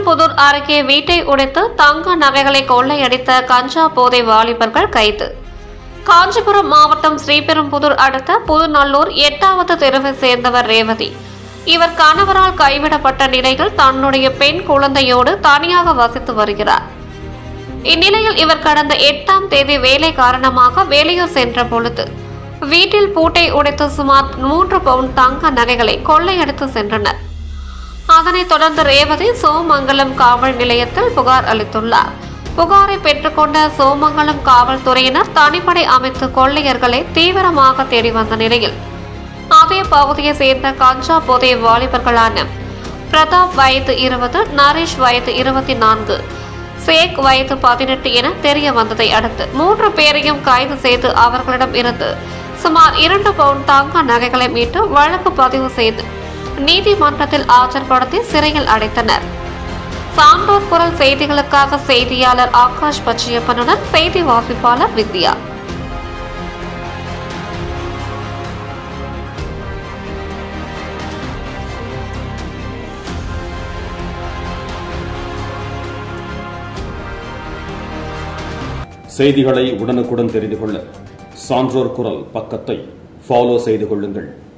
ஸ்ரீபெரும்புதூர் அருகே வீட்டை உடைத்து தங்க நகைகளை கொள்ளையடித்த கஞ்சா போதை வாலிபர்கள் கைது காஞ்சிபுரம் மாவட்டம் ஸ்ரீபெரும்புதூர் அடுத்த புதுநல்லூர் எட்டாவது தெருவை சேர்ந்தவர் ரேவதி இவர் கணவரால் கைவிடப்பட்ட நிலையில் தன்னுடைய பெண் குழந்தையோடு தனியாக வசித்து வருகிறார் இந்நிலையில் இவர் கடந்த எட்டாம் தேதி வேலை காரணமாக வெளியூர் சென்ற பொழுது வீட்டில் பூட்டை உடைத்து சுமார் மூன்று பவுண்ட் தங்க நகைகளை கொள்ளையடித்து சென்றனர் அதனைத் தொடர்ந்து ரேவதி சோமங்கலம் காவல் நிலையத்தில் புகார் அளித்துள்ளார் புகாரை பெற்றுக்கொண்ட சோமங்கலம் காவல்துறையினர் தனிப்படை அமைத்து கொள்ளையர்களை தீவிரமாக தேடி வந்த நிலையில் அதே பகுதியை சேர்ந்த கஞ்சா போதை வாலிபர்களான பிரதாப் வயது இருபது நரேஷ் வயது இருபத்தி நான்கு சேக் வயது பதினெட்டு என தெரிய வந்ததை அடுத்து மூன்று பேரையும் கைது செய்து அவர்களிடம் இருந்து சுமார் இரண்டு பவுண்ட் தங்க நகைகளை மீட்டு வழக்கு பதிவு செய்து நீதிமன்றத்தில் ஆஜர்படுத்தி சிறையில் அடைத்தனர் சான்றோர் குரல் செய்திகளுக்காக செய்தியாளர் ஆகாஷ் பச்சையப்பனுடன் செய்தி வாசிப்பாளர் வித்யா செய்திகளை உடனுக்குடன் தெரிந்து கொள்ள சான்றோர் குரல் பக்கத்தை ஃபாலோ செய்து கொள்ளுங்கள்